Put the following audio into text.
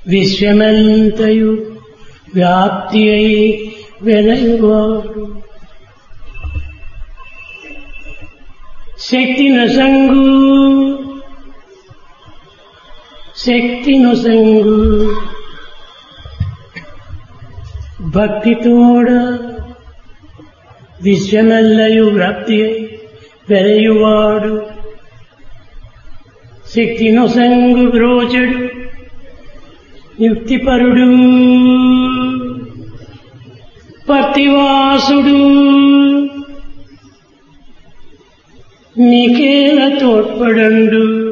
విశ్వమంతయు వ్యాప్తి అయి వెలయువాడు శక్తి నొసంగు శక్తి నొసంగు భక్తితోడ విశ్వమెల్లయు వ్యాప్తి అయి వెలయువాడు శక్తి నొసంగు బ్రోచడు యుక్తిపరుడు పతివాసుడు నీకేల తోడ్పడండు